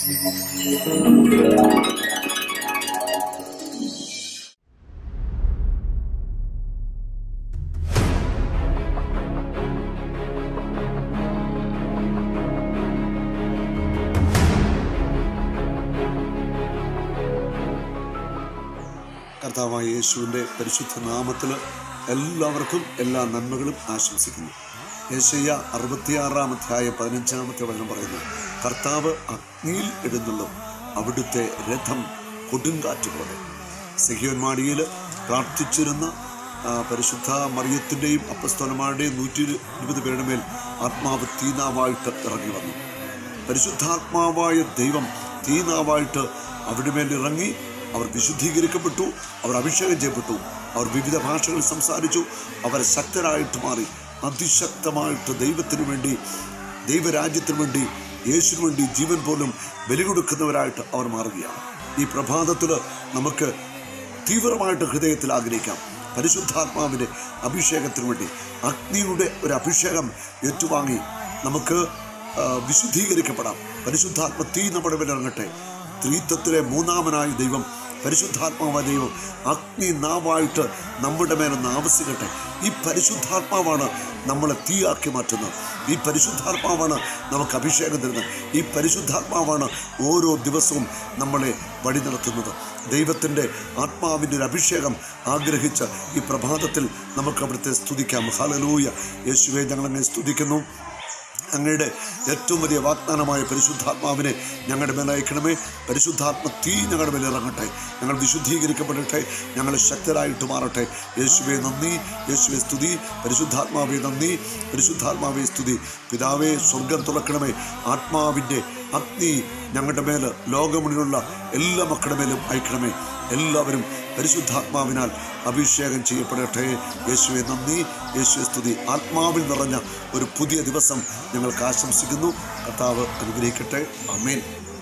കർത്താവായ യേശുവിൻ്റെ പരിശുദ്ധ നാമത്തിൽ എല്ലാവർക്കും എല്ലാ നന്മകളും ആശംസിക്കുന്നു യേശയ്യ അറുപത്തിയാറാം അധ്യായ പതിനഞ്ചാമത്തെ വചനം പറയുന്നു കർത്താവ് അഗ്നിയിൽ എഴുന്നള്ളും അവിടുത്തെ രഥം കൊടുങ്കാറ്റ് പോലെ സിഹിയോന്മാടിയിൽ പ്രാർത്ഥിച്ചിരുന്ന ആ, പരിശുദ്ധ മറിയത്തിൻ്റെയും അപ്പസ്തോലന്മാരുടെയും നൂറ്റി ഇരുപത് പേരുടെ മേൽ ആത്മാവ് തീനാവായിട്ട് ഇറങ്ങി വന്നു പരിശുദ്ധാത്മാവായ ദൈവം തീനാവായിട്ട് അവിടെ മേൽ ഇറങ്ങി അവർ വിശുദ്ധീകരിക്കപ്പെട്ടു അവർ അഭിഷേകം ചെയ്യപ്പെട്ടു അവർ വിവിധ ഭാഷകൾ സംസാരിച്ചു അവർ ശക്തരായിട്ട് മാറി അതിശക്തമായിട്ട് ദൈവത്തിന് വേണ്ടി ദൈവരാജ്യത്തിന് വേണ്ടി യേശുവിന് വേണ്ടി ജീവൻ പോലും ബലി കൊടുക്കുന്നവരായിട്ട് അവർ മാറുകയാണ് ഈ പ്രഭാതത്തിൽ നമുക്ക് തീവ്രമായിട്ട് ഹൃദയത്തിൽ ആഗ്രഹിക്കാം പരിശുദ്ധാത്മാവിൻ്റെ അഭിഷേകത്തിന് വേണ്ടി അഗ്നിയുടെ ഒരു അഭിഷേകം ഏറ്റുവാങ്ങി നമുക്ക് ആ, വിശുദ്ധീകരിക്കപ്പെടാം പരിശുദ്ധാത്മ തീ നമ്മുടെ മേൽ ഇറങ്ങട്ടെ ത്രീത്വത്തിലെ മൂന്നാമനായ ദൈവം പരിശുദ്ധാത്മാവായ ദൈവം അഗ്നി നാവായിട്ട് നമ്മുടെ മേലൊന്ന് ആവശ്യപ്പെട്ടെ ഈ പരിശുദ്ധാത്മാവാണ് നമ്മളെ തീയാക്കി മാറ്റുന്നത് ഈ പരിശുദ്ധാത്മാവാണ് നമുക്ക് അഭിഷേകം തരുന്നത് ഈ പരിശുദ്ധാത്മാവാണ് ഓരോ ദിവസവും നമ്മളെ വഴി നടത്തുന്നത് ദൈവത്തിൻ്റെ ആത്മാവിൻ്റെ ഒരു അഭിഷേകം ആഗ്രഹിച്ച ഈ പ്രഭാതത്തിൽ നമുക്ക് അവിടുത്തെ സ്തുതിക്കാം ഹലലൂയ യേശുവെ ഞങ്ങളങ്ങനെ സ്തുതിക്കുന്നു അങ്ങയുടെ ഏറ്റവും വലിയ വാഗ്ദാനമായ പരിശുദ്ധാത്മാവിനെ ഞങ്ങളുടെ മേൽ അയക്കണമേ പരിശുദ്ധാത്മ തീ ഞങ്ങളുടെ മേൽ ഇറങ്ങട്ടെ ഞങ്ങൾ വിശുദ്ധീകരിക്കപ്പെടട്ടെ ഞങ്ങൾ ശക്തരായിട്ട് മാറട്ടെ യേശുവെ നന്ദി യേശുവെ സ്തുതി പരിശുദ്ധാത്മാവെ നന്ദി പരിശുദ്ധാത്മാവെ സ്തുതി പിതാവെ സ്വർഗം തുറക്കണമേ ആത്മാവിൻ്റെ അഗ്നി ഞങ്ങളുടെ മേൽ ലോകമുണിലുള്ള എല്ലാ മക്കളുടെ മേലും അയക്കണമേ എല്ലാവരും പരിശുദ്ധാത്മാവിനാൽ അഭിഷേകം ചെയ്യപ്പെടട്ടെ യേശുവെ നന്ദി യേശുവെ സ്തുതി ആത്മാവിൽ നിറഞ്ഞ ഒരു പുതിയ ദിവസം ഞങ്ങൾക്ക് ആശംസിക്കുന്നു കർത്താവ് അനുഗ്രഹിക്കട്ടെ അമേൻ